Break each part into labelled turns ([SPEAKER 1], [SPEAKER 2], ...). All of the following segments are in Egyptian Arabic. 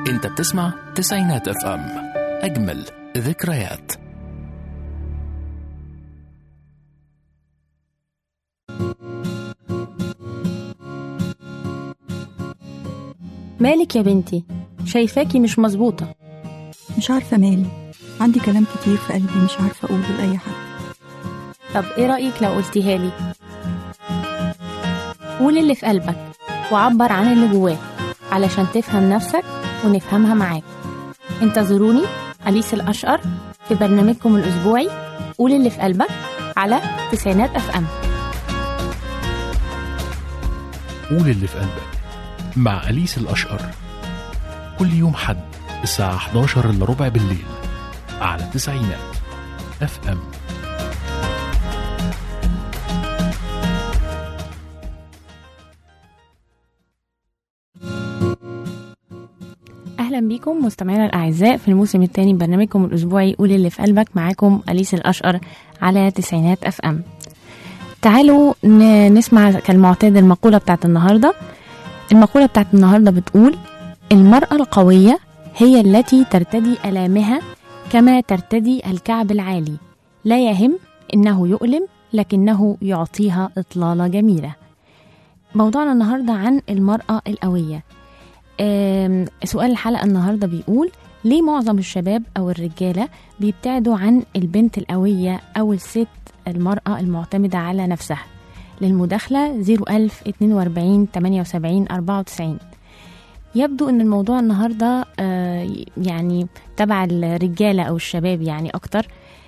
[SPEAKER 1] انت بتسمع تسعينات اف ام اجمل ذكريات
[SPEAKER 2] مالك يا بنتي شايفاكي مش مظبوطة
[SPEAKER 3] مش عارفة مالي عندي كلام كتير في قلبي مش عارفة أقوله لأي حد
[SPEAKER 2] طب ايه رأيك لو قلتيها لي قول اللي في قلبك وعبر عن اللي جواك علشان تفهم نفسك ونفهمها معاك انتظروني أليس الأشقر في برنامجكم الأسبوعي قول اللي في قلبك على تسعينات أف أم
[SPEAKER 1] قول اللي في قلبك مع أليس الأشقر كل يوم حد الساعة 11 إلا ربع بالليل على تسعينات اف ام
[SPEAKER 2] أهلا بيكم مستمعينا الأعزاء في الموسم الثاني من برنامجكم الأسبوعي قول اللي في قلبك معاكم أليس الأشقر على تسعينات أف أم تعالوا ن- نسمع كالمعتاد المقولة بتاعت النهاردة المقولة بتاعت النهاردة بتقول المرأة القوية هي التي ترتدي ألامها كما ترتدي الكعب العالي لا يهم إنه يؤلم لكنه يعطيها إطلالة جميلة موضوعنا النهاردة عن المرأة القوية آم، سؤال الحلقة النهاردة بيقول ليه معظم الشباب أو الرجالة بيبتعدوا عن البنت القوية أو الست المرأة المعتمدة على نفسها للمداخلة 01000 42 78 94 يبدو ان الموضوع النهارده آه، يعني تبع الرجاله او الشباب يعني اكتر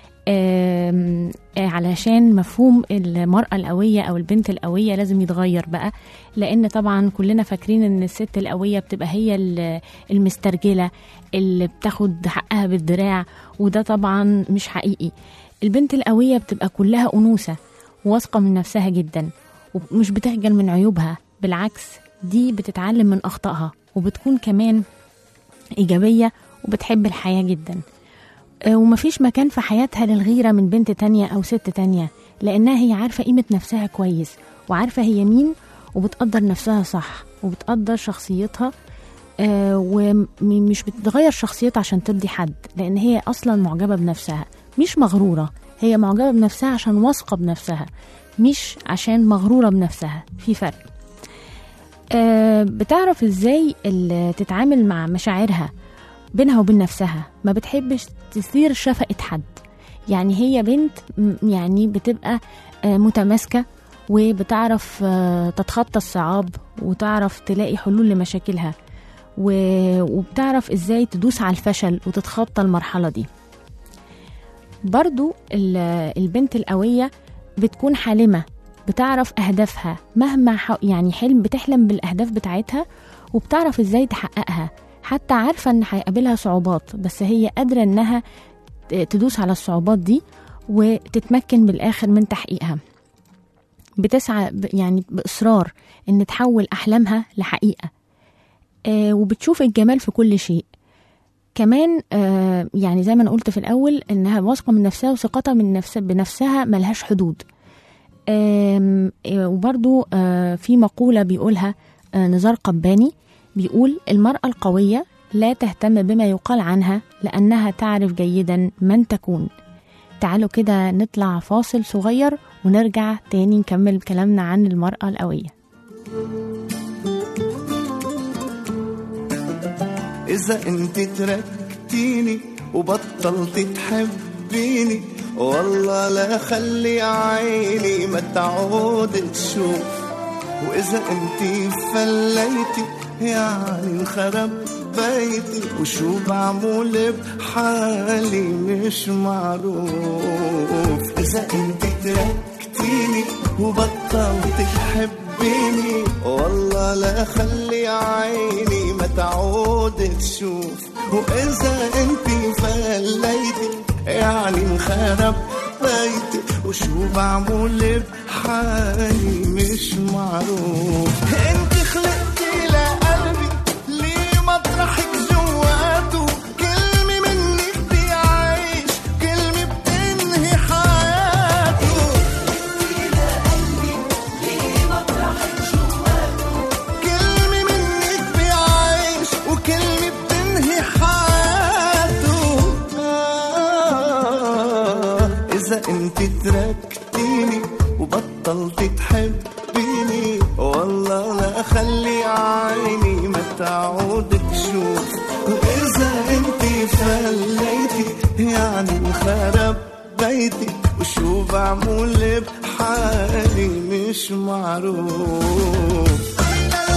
[SPEAKER 2] آم، آه، علشان مفهوم المرأة القوية أو البنت القوية لازم يتغير بقى لأن طبعا كلنا فاكرين إن الست القوية بتبقى هي ال- المسترجلة اللي بتاخد حقها بالدراع وده طبعا مش حقيقي البنت القوية بتبقى كلها أنوثة واثقة من نفسها جدا ومش بتخجل من عيوبها بالعكس دي بتتعلم من أخطائها وبتكون كمان إيجابية وبتحب الحياة جدا آه، ومفيش مكان في حياتها للغيرة من بنت تانية أو ست تانية لأنها هي عارفة قيمة نفسها كويس وعارفة هي مين وبتقدر نفسها صح وبتقدر شخصيتها آه، ومش بتتغير شخصيتها عشان ترضي حد لأن هي أصلا معجبة بنفسها مش مغرورة هي معجبة بنفسها عشان واثقة بنفسها مش عشان مغرورة بنفسها في فرق آه، بتعرف ازاي ال- تتعامل مع مشاعرها بينها وبين نفسها ما بتحبش تثير شفقة حد يعني هي بنت م- يعني بتبقى آه، متماسكة وبتعرف آه، تتخطى الصعاب وتعرف تلاقي حلول لمشاكلها و- وبتعرف ازاي تدوس على الفشل وتتخطى المرحلة دي برضو ال- البنت القوية بتكون حالمة بتعرف أهدافها مهما ح- يعني حلم بتحلم بالأهداف بتاعتها وبتعرف ازاي تحققها حتى عارفة ان هيقابلها صعوبات بس هي قادرة انها ت- تدوس على الصعوبات دي وتتمكن بالآخر من تحقيقها بتسعى ب- يعني بإصرار ان تحول أحلامها لحقيقة آه وبتشوف الجمال في كل شيء كمان آه يعني زي ما انا قلت في الاول انها واثقه من نفسها وثقتها من نفس بنفسها ملهاش حدود آم، آه، وبرضو آه، في مقولة بيقولها آه، نزار قباني بيقول المرأة القوية لا تهتم بما يقال عنها لأنها تعرف جيدا من تكون تعالوا كده نطلع فاصل صغير ونرجع تاني نكمل كلامنا عن المرأة القوية
[SPEAKER 4] إذا أنت تركتيني وبطلت تحبيني والله لا خلي عيني ما تعود تشوف وإذا أنت فليتي يعني انخرب بيتي وشو بعمل بحالي مش معروف إذا أنت تركتيني وبطلت تحبيني والله لا خلي عيني ما تعود تشوف وإذا أنت فليتي يعني انخرب بيتي وشو بعمل بحالي مش معروف انت خلقتي لقلبي ليه مطرحك جواته كلمة منك بيعيش كلمة بتنهي حياته كلمة منك بيعيش وكلمة بتنهي انت تركتيني وبطلت تحبيني والله لا خلي عيني ما تعود تشوف واذا انت فليتي يعني انخرب بيتي وشو بعمل بحالي مش معروف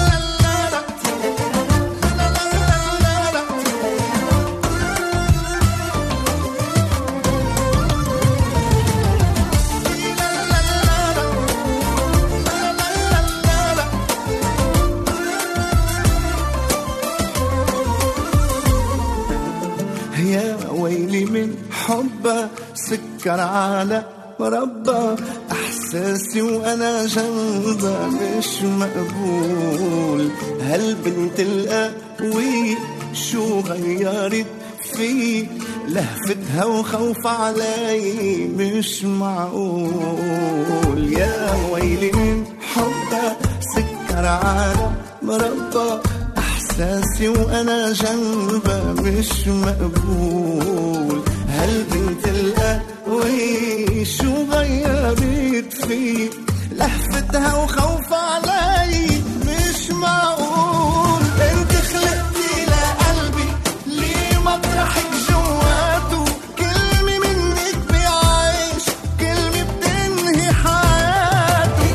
[SPEAKER 4] يا ويلي من حبه سكر على مربى احساسي وانا جنبه مش مقبول هالبنت القوية شو غيرت في لهفتها وخوف علي مش معقول يا ويلي من حبه سكر على مربى احساسي وانا جنبه مش مقبول هالبنت القوي شو غيرت فيه لهفتها وخوف علي مش معقول انت خلقتي لقلبي ليه مطرحك جواته كلمة منك بيعيش كلمة بتنهي حياته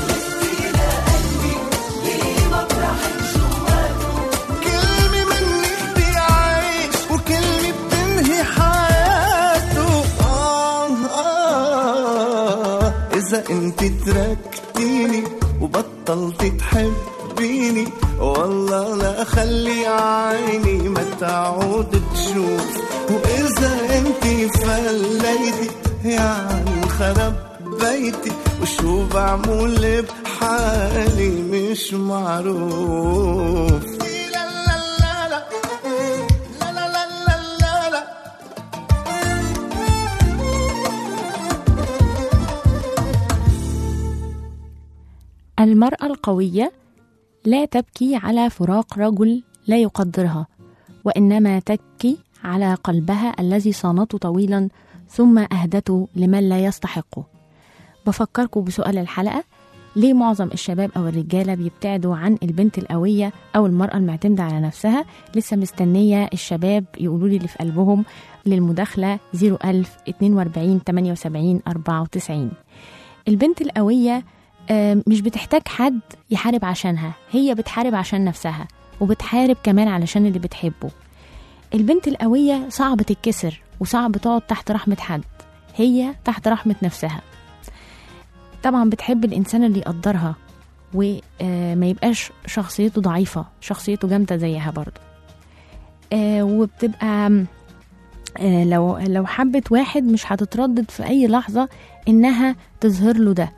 [SPEAKER 4] كلمة منك بيعيش وكلمة بتنهي حياته آه آه إذا أنت تركتيني وبطلت تحبيني والله لا خلي عيني ما تعود تشوف وإذا أنت فليتي يعني خرب بيتي وشو بعمل بحالي مش معروف لا لا لا لا لا لا لا لا لا
[SPEAKER 2] المرأة القوية لا تبكي على فراق رجل لا يقدرها وإنما تبكي على قلبها الذي صانته طويلا ثم أهدته لمن لا يستحقه بفكركم بسؤال الحلقة ليه معظم الشباب أو الرجالة بيبتعدوا عن البنت القوية أو المرأة المعتمدة على نفسها لسه مستنية الشباب يقولوا لي اللي في قلبهم للمداخلة 01000 42 78 94 البنت القوية آه، مش بتحتاج حد يحارب عشانها هي بتحارب عشان نفسها وبتحارب كمان علشان اللي بتحبه البنت القوية صعب تتكسر وصعب تقعد تحت رحمة حد هي تحت رحمة نفسها طبعا بتحب الإنسان اللي يقدرها وما يبقاش شخصيته ضعيفة شخصيته جامدة زيها برضه آه، وبتبقى آم، آه، لو لو حبت واحد مش هتتردد في أي لحظة إنها تظهر له ده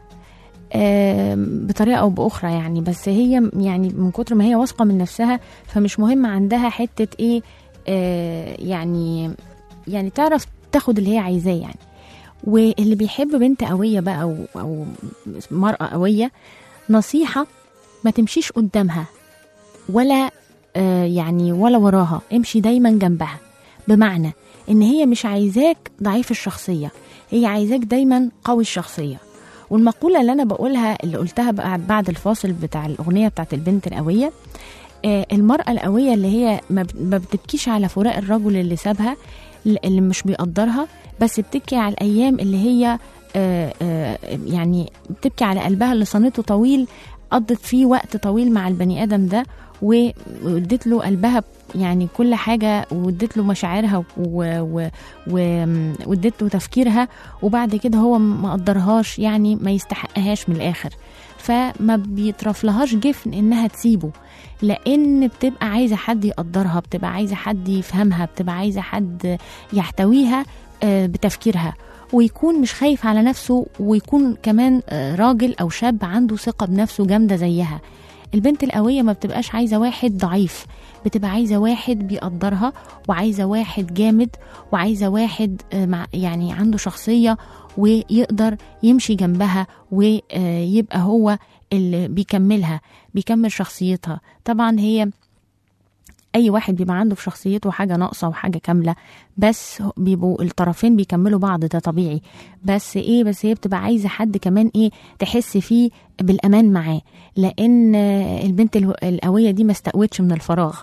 [SPEAKER 2] آم، بطريقه او باخرى يعني بس هي يعني من كتر ما هي واثقه من نفسها فمش مهم عندها حته ايه آه يعني يعني تعرف تاخد اللي هي عايزاه يعني واللي بيحب بنت قويه بقى او او مراه قويه نصيحه ما تمشيش قدامها ولا آه يعني ولا وراها امشي دايما جنبها بمعنى ان هي مش عايزاك ضعيف الشخصيه هي عايزاك دايما قوي الشخصيه والمقولة اللي أنا بقولها اللي قلتها بقى بعد الفاصل بتاع الأغنية بتاعت البنت القوية آه، المرأة القوية اللي هي ما بت- ما بتبكيش على فراق الرجل اللي سابها اللي مش بيقدرها بس بتبكي على الأيام اللي هي آه، آه، يعني بتبكي على قلبها اللي صانته طويل قضت فيه وقت طويل مع البني آدم ده و- واديت له قلبها يعني كل حاجة واديت له مشاعرها و- و- و- واديت له تفكيرها وبعد كده هو ما قدرهاش يعني ما يستحقهاش من الاخر فما بيطرفلهاش جفن انها تسيبه لان بتبقى عايزه حد يقدرها بتبقى عايزه حد يفهمها بتبقى عايزه حد يحتويها آه، بتفكيرها ويكون مش خايف على نفسه ويكون كمان آه، راجل او شاب عنده ثقه بنفسه جامده زيها البنت القويه ما بتبقاش عايزه واحد ضعيف بتبقى عايزه واحد بيقدرها وعايزه واحد جامد وعايزه واحد آه، مع يعني عنده شخصيه ويقدر يمشي جنبها ويبقى هو اللي بيكملها بيكمل شخصيتها طبعا هي اي واحد بيبقى عنده في شخصيته حاجه ناقصه وحاجه كامله بس بيبقوا الطرفين بيكملوا بعض ده طبيعي بس ايه بس هي بتبقى عايزه حد كمان ايه تحس فيه بالامان معاه لان آه، البنت الو- القويه دي ما استقوتش من الفراغ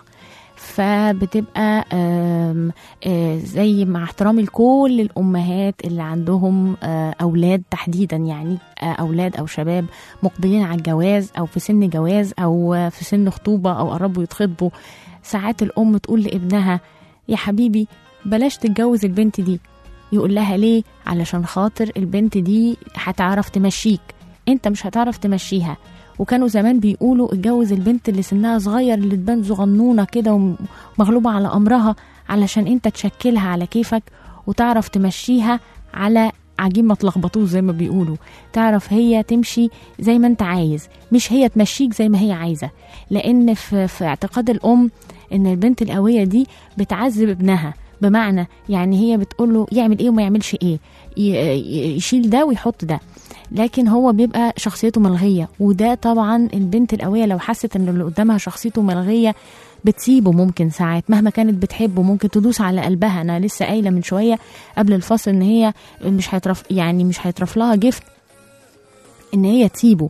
[SPEAKER 2] فبتبقى آم، آه، زي مع احترامي لكل الامهات اللي عندهم آه، اولاد تحديدا يعني آه، اولاد او شباب مقبلين على الجواز او في سن جواز او آه، في سن خطوبه او قربوا يتخطبوا ساعات الام تقول لابنها يا حبيبي بلاش تتجوز البنت دي يقول لها ليه علشان خاطر البنت دي هتعرف تمشيك انت مش هتعرف تمشيها وكانوا زمان بيقولوا اتجوز البنت اللي سنها صغير اللي تبان صغنونه كده ومغلوبه على امرها علشان انت تشكلها على كيفك وتعرف تمشيها على عجين ما تلخبطوش زي ما بيقولوا تعرف هي تمشي زي ما انت عايز مش هي تمشيك زي ما هي عايزه لان في, في اعتقاد الام ان البنت القويه دي بتعذب ابنها بمعنى يعني هي بتقول له يعمل ايه وما يعملش ايه ي- ي- يشيل ده ويحط ده لكن هو بيبقى شخصيته ملغيه وده طبعا البنت القويه لو حست ان اللي قدامها شخصيته ملغيه بتسيبه ممكن ساعات مهما كانت بتحبه ممكن تدوس على قلبها انا لسه قايله من شويه قبل الفصل ان هي مش هيترف يعني مش هيترف لها جفت ان هي تسيبه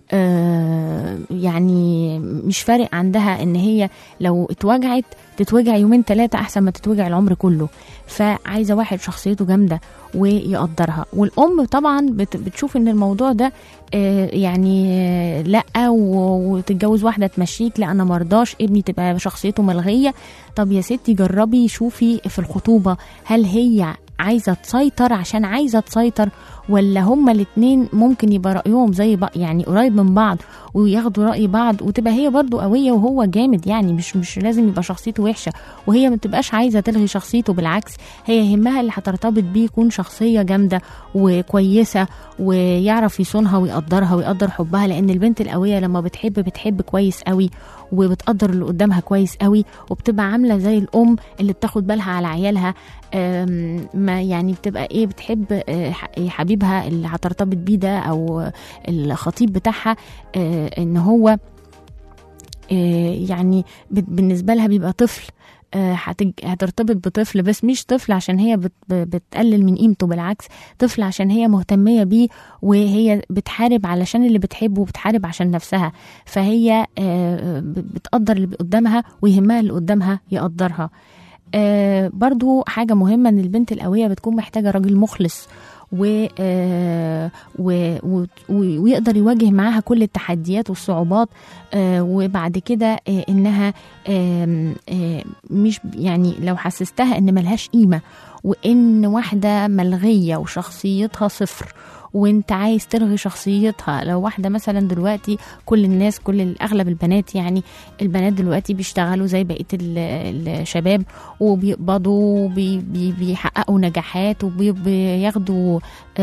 [SPEAKER 2] آه يعني مش فارق عندها ان هي لو اتوجعت تتوجع يومين ثلاثة احسن ما تتوجع العمر كله فعايزة واحد شخصيته جامدة ويقدرها والام طبعا بت- بتشوف ان الموضوع ده آه يعني آه لا و- وتتجوز واحدة تمشيك لا انا مرضاش ابني تبقى شخصيته ملغية طب يا ستي جربي شوفي في الخطوبة هل هي عايزة تسيطر عشان عايزة تسيطر ولا هما الاتنين ممكن يبقى رأيهم زي بعض يعني قريب من بعض وياخدوا رأي بعض وتبقى هي برضو قوية وهو جامد يعني مش مش لازم يبقى شخصيته وحشة وهي ما تبقاش عايزة تلغي شخصيته بالعكس هي يهمها اللي هترتبط بيه يكون شخصية جامدة وكويسة ويعرف يصونها ويقدرها ويقدر حبها لأن البنت القوية لما بتحب بتحب كويس قوي وبتقدر اللي قدامها كويس قوي وبتبقى عاملة زي الأم اللي بتاخد بالها على عيالها أم، ما يعني بتبقى ايه بتحب آه، ح- حبيبها اللي هترتبط بيه ده او الخطيب بتاعها آه، ان هو آه، يعني بت- بالنسبه لها بيبقى طفل آه، هتج- هترتبط بطفل بس مش طفل عشان هي بت- ب- بتقلل من قيمته بالعكس طفل عشان هي مهتمية بيه وهي بتحارب علشان اللي بتحبه وبتحارب عشان نفسها فهي آه، ب- بتقدر اللي قدامها ويهمها اللي قدامها يقدرها آه، برضو حاجة مهمة ان البنت القوية بتكون محتاجة راجل مخلص و آه، و- و- و- ويقدر يواجه معاها كل التحديات والصعوبات آه، وبعد كده آه، انها آم، آه، مش يعني لو حسستها ان ملهاش قيمه وان واحده ملغيه وشخصيتها صفر وانت عايز تلغي شخصيتها لو واحده مثلا دلوقتي كل الناس كل اغلب البنات يعني البنات دلوقتي بيشتغلوا زي بقيه ال- الشباب وبيقبضوا وبي- بي- بيحققوا نجاحات وبياخدوا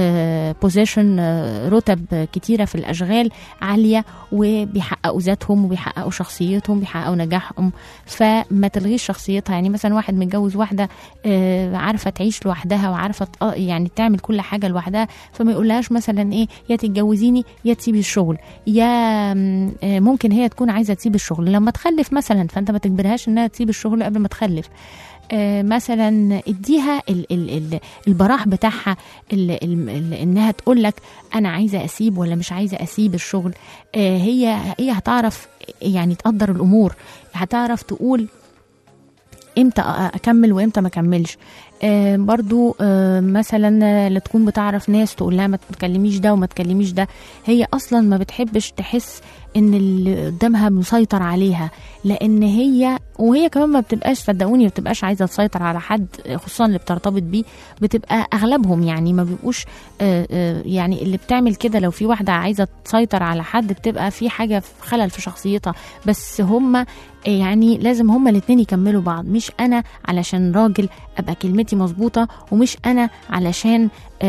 [SPEAKER 2] بوزيشن رتب كتيره في الاشغال عاليه وبيحققوا ذاتهم وبيحققوا شخصيتهم بيحققوا نجاحهم فما تلغيش شخصيتها يعني مثلا واحد متجوز واحده آه، عارفه تعيش لوحدها وعارفه تق- يعني تعمل كل حاجه لوحدها فما يقولهاش مثلا ايه يا تتجوزيني يا تسيبي الشغل يا م، آه، ممكن هي تكون عايزه تسيب الشغل لما تخلف مثلا فانت ما تجبرهاش انها تسيب الشغل قبل ما تخلف آه، مثلا اديها ال ال ال البراح بتاعها ال ال ال انها تقول لك انا عايزه اسيب ولا مش عايزه اسيب الشغل آه، هي هي هتعرف يعني تقدر الامور هتعرف تقول امتى اكمل وامتى ما اكملش آه برضو آه مثلا آه، لا تكون بتعرف ناس تقول لها ما تكلميش ده وما تكلميش ده هي اصلا ما بتحبش تحس ان اللي قدامها مسيطر عليها لان هي وهي كمان ما بتبقاش صدقوني ما بتبقاش عايزه تسيطر على حد خصوصا اللي بترتبط بيه بتبقى اغلبهم يعني ما بيبقوش آه، آه، يعني اللي بتعمل كده لو في واحده عايزه تسيطر على حد بتبقى في حاجه في خلل في شخصيتها بس هم يعني لازم هما الاتنين يكملوا بعض مش انا علشان راجل ابقى كلمتي مظبوطه ومش انا علشان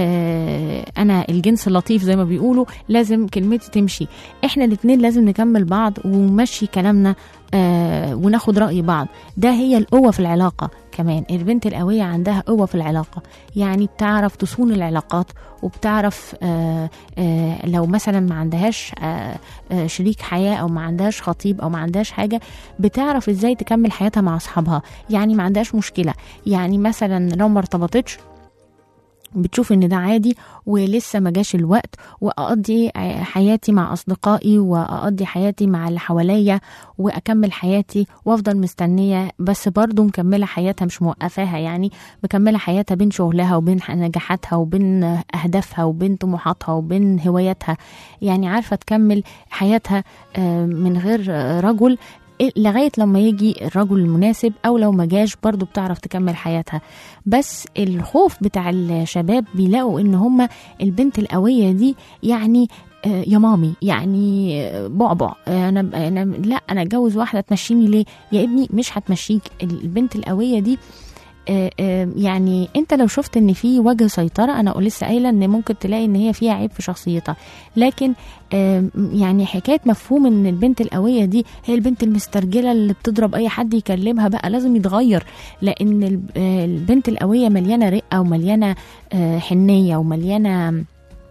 [SPEAKER 2] آه انا الجنس اللطيف زي ما بيقولوا لازم كلمتي تمشي احنا الاتنين لازم نكمل بعض ونمشي كلامنا آه وناخد راي بعض ده هي القوه في العلاقه كمان البنت القوية عندها قوة في العلاقة يعني بتعرف تصون العلاقات وبتعرف آه آه لو مثلا ما عندهاش آه آه شريك حياة أو ما عندهاش خطيب أو ما عندهاش حاجة بتعرف ازاي تكمل حياتها مع أصحابها يعني ما عندهاش مشكلة يعني مثلا لو ما ارتبطتش بتشوف ان ده عادي ولسه ما جاش الوقت واقضي حياتي مع اصدقائي واقضي حياتي مع اللي حواليا واكمل حياتي وافضل مستنيه بس برضو مكمله حياتها مش موقفاها يعني مكمله حياتها بين شغلها وبين نجاحاتها وبين اهدافها وبين طموحاتها وبين هواياتها يعني عارفه تكمل حياتها آه، من غير آه، رجل لغايه لما يجي الرجل المناسب او لو ما جاش برضه بتعرف تكمل حياتها بس الخوف بتاع الشباب بيلاقوا ان هم البنت القويه دي يعني آه، يا مامي يعني آه، بعبع آه، انا انا لا انا اتجوز واحده تمشيني ليه يا ابني مش هتمشيك البنت القويه دي آه، آه، يعني انت لو شفت ان في وجه سيطره انا لسه قايله ان ممكن تلاقي ان هي فيها عيب في شخصيتها لكن آه، يعني حكايه مفهوم ان البنت القويه دي هي البنت المسترجله اللي بتضرب اي حد يكلمها بقى لازم يتغير لان الب- آه، البنت القويه مليانه رقه ومليانه آه، حنيه ومليانه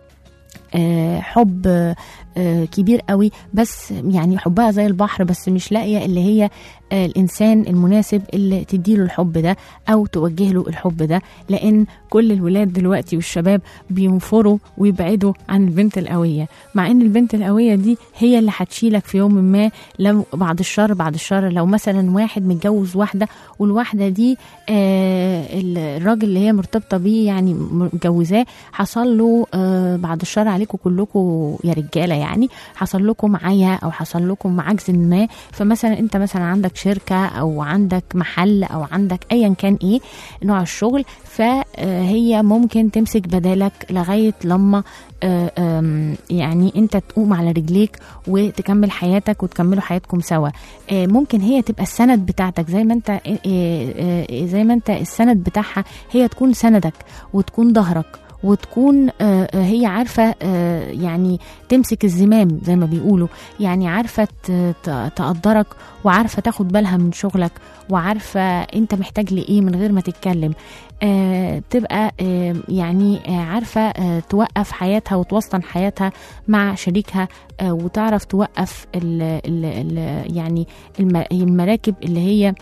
[SPEAKER 2] آه، حب آه، كبير قوي بس يعني حبها زي البحر بس مش لاقيه اللي هي آه، الانسان المناسب اللي تديله الحب ده او توجه له الحب ده لان كل الولاد دلوقتي والشباب بينفروا ويبعدوا عن البنت القويه مع ان البنت القويه دي هي اللي هتشيلك في يوم ما لو بعد الشر بعد الشر لو مثلا واحد متجوز واحده والواحده دي آه الراجل اللي هي مرتبطه بيه يعني متجوزاه حصل له آه بعد الشر عليكم كلكم يا رجاله يعني حصل لكم معايا او حصل لكم عجز ما فمثلا انت مثلا عندك شركه او عندك محل او عندك ايا كان ايه نوع الشغل فهي ممكن تمسك بدالك لغايه لما آه، آم، يعني انت تقوم على رجليك وتكمل حياتك وتكملوا حياتكم سوا آه، ممكن هي تبقى السند بتاعتك زي ما انت آه، آه، آه، زي ما انت السند بتاعها هي تكون سندك وتكون ظهرك وتكون آه، آه، هي عارفة آه، يعني تمسك الزمام زي ما بيقولوا يعني عارفة ت- ت- تقدرك وعارفة تاخد بالها من شغلك وعارفة انت محتاج لإيه من غير ما تتكلم آه، تبقى آه، يعني آه، عارفة آه، توقف حياتها وتوسطن حياتها مع شريكها آه، وتعرف توقف ال ال ال يعني الم- المراكب اللي هي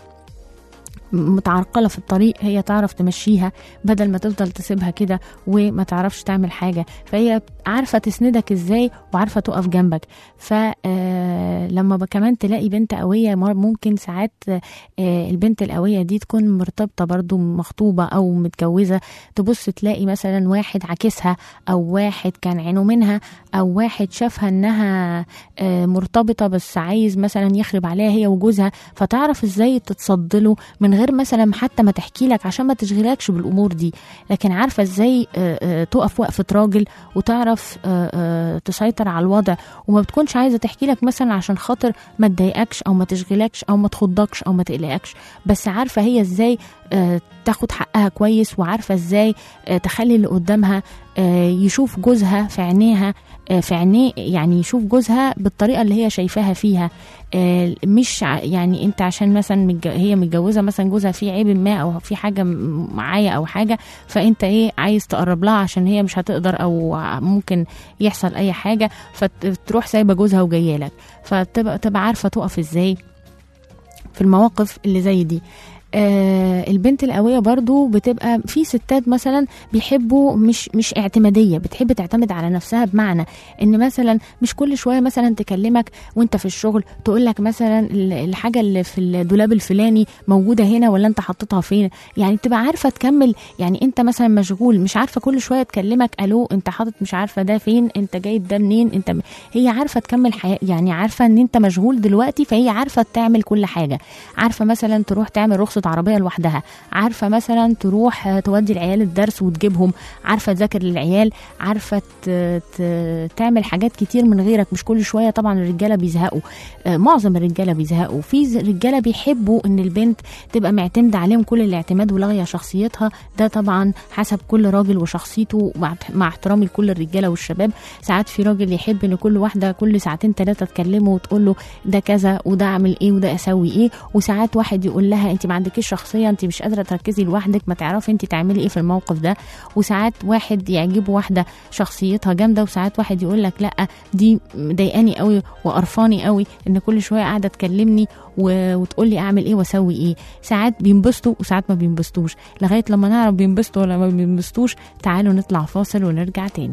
[SPEAKER 2] متعرقلة في الطريق هي تعرف تمشيها بدل ما تفضل تسيبها كده وما تعرفش تعمل حاجة فهي عارفة تسندك ازاي وعارفة تقف جنبك فلما كمان تلاقي بنت قوية مر- ممكن ساعات آه، البنت القوية دي تكون مرتبطة برضو مخطوبة أو متجوزة تبص تلاقي مثلا واحد عاكسها أو واحد كان عينه منها أو واحد شافها إنها آه، مرتبطة بس عايز مثلا يخرب عليها هي وجوزها فتعرف ازاي تتصدله من غير مثلا حتى ما تحكي لك عشان ما تشغلكش بالامور دي لكن عارفه ازاي آه، آه، تقف وقفه راجل وتعرف آه، آه، تسيطر على الوضع وما بتكونش عايزه تحكي لك مثلا عشان خاطر ما تضايقكش او ما تشغلكش او ما تخضكش او ما تقلقكش بس عارفه هي ازاي آه، تاخد حقها كويس وعارفه ازاي آه، تخلي اللي قدامها آه، يشوف جوزها في عينيها آه، في عينيه يعني يشوف جوزها بالطريقه اللي هي شايفاها فيها آه، مش ع- يعني انت عشان مثلا متج- هي متجوزه مثلا جوزها فيه عيب ما او في حاجه م- معايا او حاجه فانت ايه عايز تقرب لها عشان هي مش هتقدر او ممكن يحصل اي حاجه فتروح سايبه جوزها وجايه لك فتبقى تبقى عارفه تقف ازاي في المواقف اللي زي دي آه البنت القوية برضو بتبقى في ستات مثلا بيحبوا مش مش اعتمادية بتحب تعتمد على نفسها بمعنى ان مثلا مش كل شوية مثلا تكلمك وانت في الشغل تقول لك مثلا ال- الحاجة اللي في الدولاب الفلاني موجودة هنا ولا انت حطيتها فين يعني تبقى عارفة تكمل يعني انت مثلا مشغول مش عارفة كل شوية تكلمك الو انت حاطط مش عارفة ده فين انت جايب ده منين انت م- هي عارفة تكمل حياة يعني عارفة ان انت مشغول دلوقتي فهي عارفة تعمل كل حاجة عارفة مثلا تروح تعمل رخصة عربية لوحدها عارفة مثلا تروح آه، تودي العيال الدرس وتجيبهم عارفة تذاكر للعيال عارفة ت- ت- تعمل حاجات كتير من غيرك مش كل شوية طبعا الرجالة بيزهقوا آه، معظم الرجالة بيزهقوا في ز- رجالة بيحبوا ان البنت تبقى معتمدة عليهم كل الاعتماد ولاغية شخصيتها ده طبعا حسب كل راجل وشخصيته مع مع احترامي لكل الرجالة والشباب ساعات في راجل يحب ان كل واحدة كل ساعتين ثلاثة تكلمه وتقول له ده كذا وده اعمل ايه وده اسوي ايه وساعات واحد يقول لها انت ما عندك عندكيش شخصيه انت مش قادره تركزي لوحدك ما تعرفي انت تعملي ايه في الموقف ده وساعات واحد يعجبه واحده شخصيتها جامده وساعات واحد يقول لك لا دي مضايقاني قوي وقرفاني قوي ان كل شويه قاعده تكلمني و... وتقول لي اعمل ايه واسوي ايه ساعات بينبسطوا وساعات ما بينبسطوش لغايه لما نعرف بينبسطوا ولا ما بينبسطوش تعالوا نطلع فاصل ونرجع تاني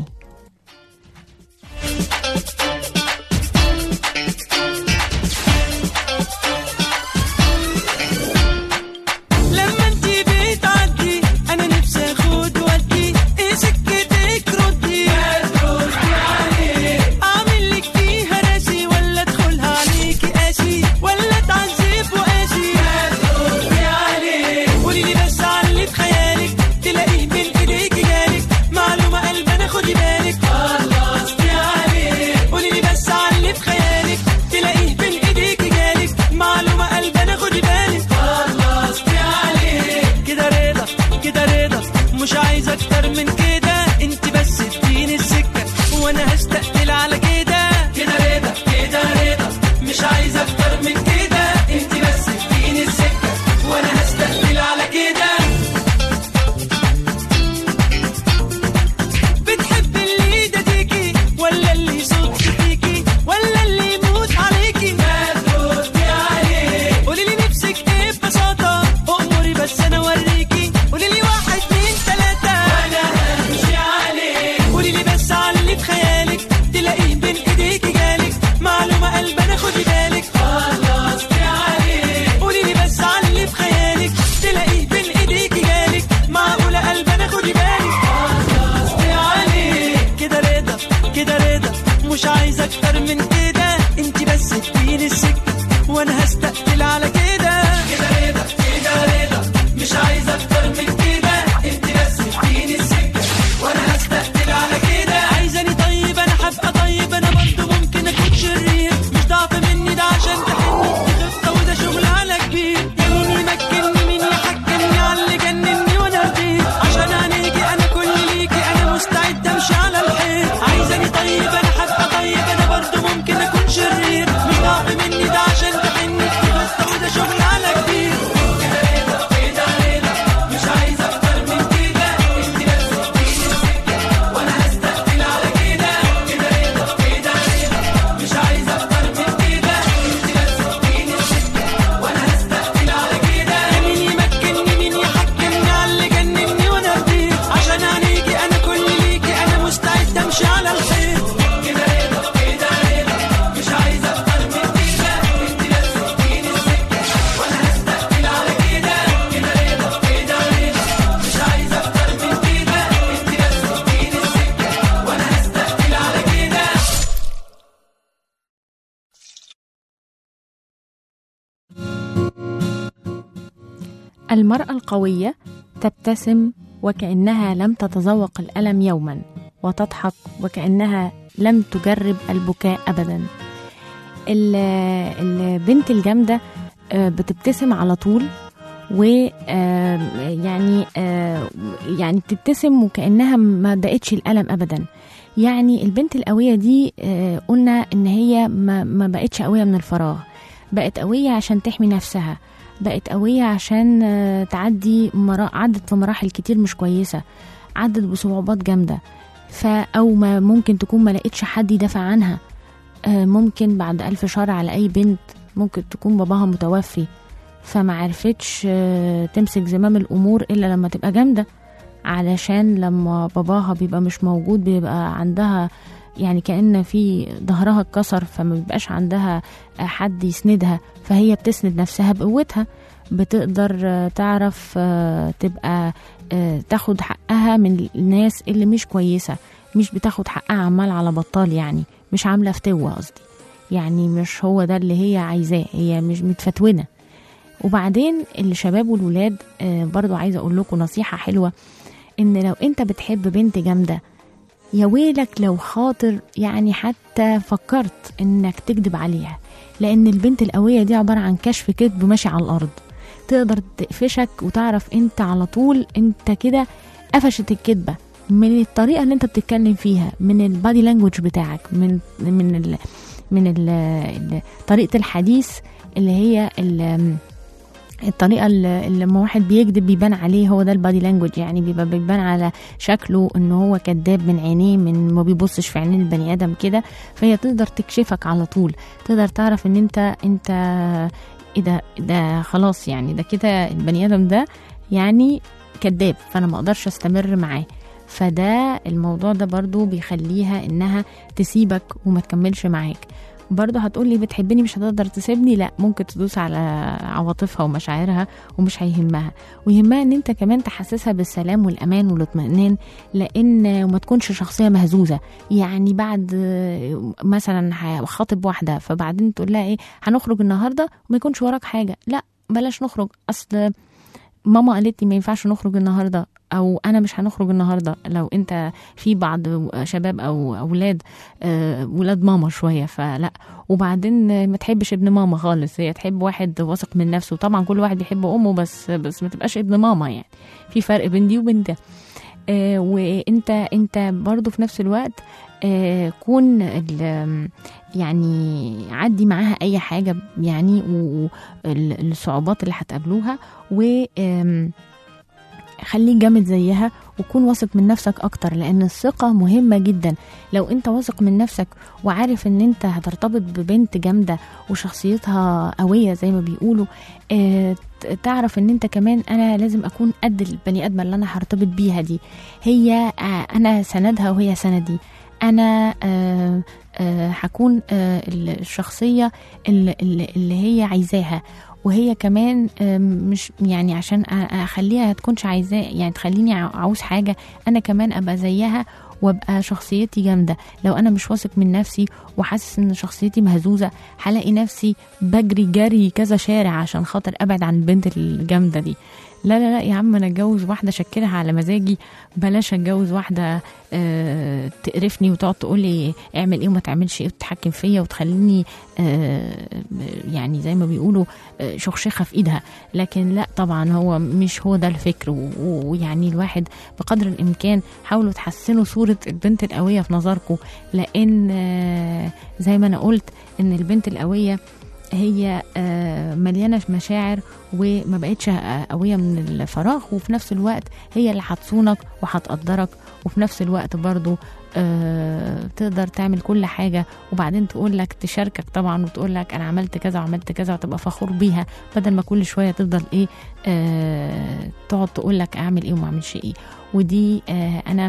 [SPEAKER 5] لما انت بتعدي انا نفسي اخد ودي ايه سكتك ردي اعمل لك فيها راسي ولا ادخلها عليكي قاسي ولا اتعذب وقاسي قولي لي بس على اللي في خيالك تلاقيه بين ايديكي جالك معلومه قلب انا خدي بالك قولي لي بس على اللي في خيالك تلاقيه بين ايديكي جالك معلومه قلب انا خدي بالك كده رضا كده رضا مش عايز اكتر من كده انت بس اديني السكه وانا هستقتل على كده كده رضا كده رضا مش عايز اكتر من كده انت بس اديني السكه وانا هستقتل على كده بتحب اللي يداديكي ولا اللي يصد فيكي ولا اللي يموت عليكي ما تردي عليه قولي لي نفسك ايه ببساطة أموري بس أنا أوريكي قولي لي واحد اتنين تلاتة وأنا همشي عليه قولي لي بس على اللي في خيالك تلاقيه بين إيديكي جالك معلومة قلب أنا خدي بالك خلصتي عليه قولي لي بس على اللي في خيالك تلاقيه بين إيديكي جالك معقولة قلب أنا خدي بالك خلصتي عليه كده رضا كده رضا مش عايز أكتر من كده انت بس اديني السكة وانا هستقتل على كده كده رضا كده رضا مش عايز اكتر من كده انت بس اديني السكة وانا هستقتل على كده عايزاني طيب انا هبقى طيب انا برضه ممكن اكون شرير مش ضعف مني ده عشان تحني دي خطة وده شغل على كبير يا مين يمكنني مين يحكمني على اللي جنني وانا رضيت عشان عينيكي انا كل ليكي انا مستعد امشي على الحيط عايزاني طيب انا هبقى طيب انا برضه ممكن اكون شرير مش ضعف مني ده عشان تحني دي خطة وده شغل على كبير كده رضا كده رضا مش عايز اكتر من كده انت بس اديني السكة وانا هستقتل على كده كده رضا كده رضا مش عايز اكتر من كده انت بس اديني السكة وانا هستقتل على كده مين يمكنني مين يحكمني على اللي جنني وانا رضيت عشان عينيكي انا كل ليكي انا مستعد امشي على الخيط كده رضا كده رضا مش عايز اكتر من كده انت بس اديني السكة وانا هستقتل على كده كده رضا كده رضا مش عايز اكتر من كده انت بس اديني السكة وانا هستقتل على كده
[SPEAKER 2] المرأة القوية تبتسم وكأنها لم تتذوق الألم يوما وتضحك وكأنها لم تجرب البكاء أبدا ال- البنت الجامدة آه، بتبتسم على طول و آه، يعني آه، يعني بتبتسم وكأنها ما دقتش الألم أبدا يعني البنت القوية دي آه، قلنا إن هي ما, ما بقتش قوية من الفراغ بقت قوية عشان تحمي نفسها بقت قوية عشان آه، تعدي مرا... عدت في مراحل كتير مش كويسة عدت بصعوبات جامدة ف أو ما ممكن تكون ما لقيتش حد يدافع عنها آه، ممكن بعد ألف شهر على أي بنت ممكن تكون باباها متوفي فما عرفتش آه، تمسك زمام الأمور إلا لما تبقى جامدة علشان لما باباها بيبقى مش موجود بيبقى عندها يعني كأن في ظهرها اتكسر فما بيبقاش عندها آه، حد يسندها فهي بتسند نفسها بقوتها بتقدر آه، تعرف آه، تبقى آه، تاخد حقها من الناس اللي مش كويسة مش بتاخد حقها عمال على بطال يعني مش عاملة فتوة قصدي يعني مش هو ده اللي هي عايزاه هي مش متفتونة وبعدين الشباب والولاد آه، برضو عايزة أقول لكم نصيحة حلوة إن لو أنت بتحب بنت جامدة يا ويلك لو خاطر يعني حتى فكرت إنك تكذب عليها لأن البنت القوية دي عبارة عن كشف كذب ماشي على الأرض تقدر تقفشك وتعرف أنت على طول أنت كده قفشت الكذبة من الطريقة اللي أنت بتتكلم فيها من البادي لانجوج بتاعك من من ال من ال ال طريقة الحديث اللي هي ال الطريقة اللي اللي لما واحد بيكذب بيبان عليه هو ده البادي لانجوج يعني بيبقى بيبان على شكله ان هو كذاب من عينيه من ما بيبصش في عينين البني ادم كده فهي تقدر تكشفك على طول تقدر تعرف ان انت انت ايه ده ده خلاص يعني ده كده البني ادم ده يعني كذاب فانا ما اقدرش استمر معاه فده الموضوع ده برضو بيخليها انها تسيبك وما تكملش معاك برضه هتقولي بتحبني مش هتقدر تسيبني لا ممكن تدوس على عواطفها ومشاعرها ومش هيهمها ويهمها ان انت كمان تحسسها بالسلام والامان والاطمئنان لان وما تكونش شخصيه مهزوزه يعني بعد آه، مثلا خاطب واحده فبعدين تقول لها ايه هنخرج النهارده وما يكونش وراك حاجه لا بلاش نخرج اصل ماما قالت لي ما ينفعش نخرج النهارده او انا مش هنخرج النهارده لو انت في بعض شباب او اولاد آه، ولاد ماما شويه فلا وبعدين آه، ما تحبش ابن ماما خالص هي تحب واحد واثق من نفسه طبعا كل واحد بيحب امه بس بس ما تبقاش ابن ماما يعني في فرق بين دي وبين ده آه، وانت انت برضو في نفس الوقت آه، كون ال- يعني عدي معاها اي حاجه يعني والصعوبات اللي هتقابلوها و آم، خليك جامد زيها وكون واثق من نفسك اكتر لان الثقه مهمه جدا لو انت واثق من نفسك وعارف ان انت هترتبط ببنت جامده وشخصيتها قويه زي ما بيقولوا آه، ت- تعرف ان انت كمان انا لازم اكون قد البني ادمه اللي انا هرتبط بيها دي هي آه، انا سندها وهي سندي انا آه، آه، هكون آه، الشخصيه اللي, اللي اللي هي عايزاها وهي كمان آم، مش يعني عشان أ- اخليها تكونش عايزاه يعني تخليني ع- عاوز حاجه انا كمان ابقى زيها وابقى شخصيتي جامده لو انا مش واثق من نفسي وحاسس ان شخصيتي مهزوزه هلاقي نفسي بجري جري كذا شارع عشان خاطر ابعد عن البنت الجامده دي لا لا لا يا عم انا اتجوز واحده شكلها على مزاجي بلاش اتجوز واحده آه تقرفني وتقعد تقول لي اعمل ايه وما تعملش ايه وتتحكم فيا وتخليني آه يعني زي ما بيقولوا آه شخشخه في ايدها لكن لا طبعا هو مش هو ده الفكر و- ويعني الواحد بقدر الامكان حاولوا تحسنوا صوره البنت القويه في نظركم لان آه زي ما انا قلت ان البنت القويه هي آه، مليانه مشاعر وما بقتش آه، قويه من الفراغ وفي نفس الوقت هي اللي هتصونك وهتقدرك وفي نفس الوقت برضو آه، تقدر تعمل كل حاجه وبعدين تقول لك تشاركك طبعا وتقول لك انا عملت كذا وعملت كذا وتبقى فخور بيها بدل ما كل شويه تفضل ايه آه، تقعد تقول لك اعمل ايه وما اعملش ايه ودي آه، انا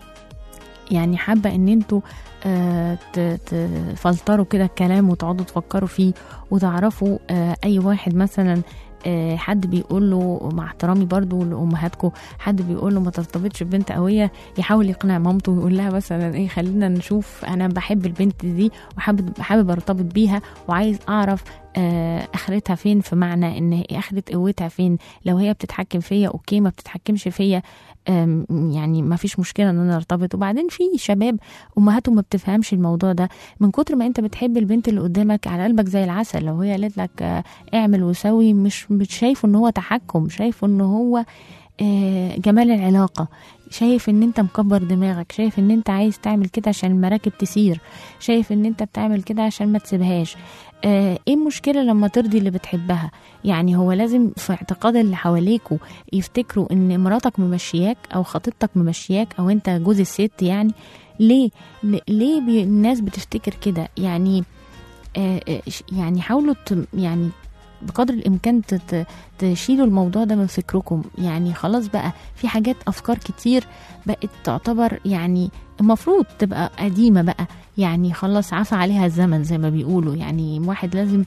[SPEAKER 2] يعني حابه ان انتوا آه، ت- تفلتروا كده الكلام وتقعدوا تفكروا فيه وتعرفوا آه، اي واحد مثلا آه، حد بيقول له مع احترامي برضو لامهاتكم حد بيقول له ما ترتبطش ببنت قويه يحاول يقنع مامته ويقول لها مثلا ايه خلينا نشوف انا بحب البنت دي وحابب حابب ارتبط بيها وعايز اعرف آه، اخرتها فين في معنى ان اخرة قوتها فين لو هي بتتحكم فيا اوكي ما بتتحكمش فيا آم، يعني ما فيش مشكله ان انا ارتبط وبعدين في شباب امهاتهم ما بتفهمش الموضوع ده من كتر ما انت بتحب البنت اللي قدامك على قلبك زي العسل لو هي قالت لك آه، اعمل وسوي مش مش شايفه ان هو تحكم شايفه ان هو آه، جمال العلاقه شايف ان انت مكبر دماغك شايف ان انت عايز تعمل كده عشان المراكب تسير شايف ان انت بتعمل كده عشان ما تسيبهاش آه، ايه المشكله لما ترضي اللي بتحبها يعني هو لازم في اعتقاد اللي حواليكوا يفتكروا ان مراتك ممشياك او خطيبتك ممشياك او انت جوز الست يعني ليه ل- ليه بي الناس بتفتكر كده يعني آه آه، ش- يعني حاولوا ت- يعني بقدر الامكان ت- ت- تشيلوا الموضوع ده من فكركم يعني خلاص بقى في حاجات افكار كتير بقت تعتبر يعني المفروض تبقى قديمه بقى يعني خلاص عفى عليها الزمن زي ما بيقولوا يعني واحد لازم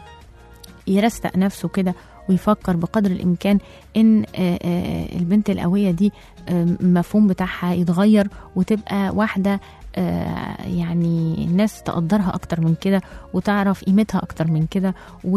[SPEAKER 2] يرستق نفسه كده ويفكر بقدر الامكان ان آه، آه، البنت القويه دي آه، المفهوم بتاعها يتغير وتبقى واحده آه، يعني الناس تقدرها اكتر من كده وتعرف قيمتها اكتر من كده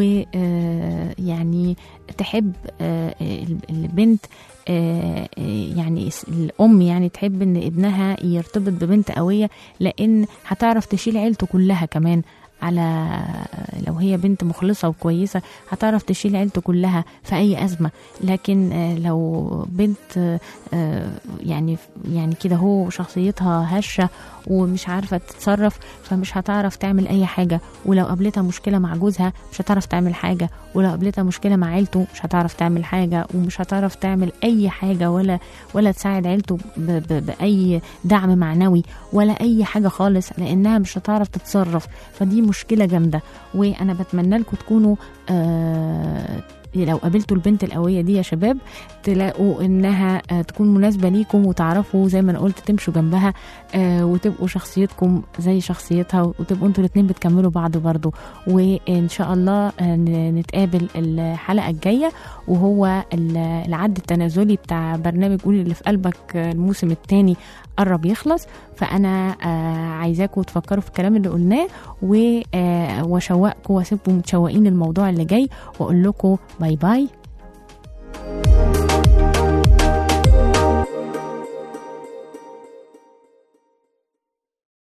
[SPEAKER 2] ويعني تحب آه، ال- البنت آه، آه، يعني اس- الام يعني تحب ان ابنها يرتبط ببنت قويه لان هتعرف تشيل عيلته كلها كمان على لو هي بنت مخلصة وكويسة هتعرف تشيل عيلته كلها في أي أزمة لكن آه، لو بنت آه، يعني يعني كده هو شخصيتها هشة ومش عارفة تتصرف فمش هتعرف تعمل أي حاجة ولو قابلتها مشكلة مع جوزها مش هتعرف تعمل حاجة ولو قابلتها مشكلة مع عيلته مش هتعرف تعمل حاجة ومش هتعرف تعمل أي حاجة ولا ولا تساعد عيلته ب ب بأي دعم معنوي ولا أي حاجة خالص لأنها مش هتعرف تتصرف فدي مشكلة جامدة وأنا بتمنى لكم تكونوا آه لو قابلتوا البنت القوية دي يا شباب تلاقوا انها آه، تكون مناسبة ليكم وتعرفوا زي ما انا قلت تمشوا جنبها آه، وتبقوا شخصيتكم زي شخصيتها وتبقوا انتوا الاتنين بتكملوا بعض برضو وان شاء الله آه، ن- نتقابل الحلقة الجاية وهو ال- العد التنازلي بتاع برنامج قولي اللي في قلبك آه، الموسم الثاني قرب يخلص فانا آه، عايزاكم تفكروا في الكلام اللي قلناه و- آه، واشوقكم واسيبكم متشوقين الموضوع اللي جاي واقول لكم باي باي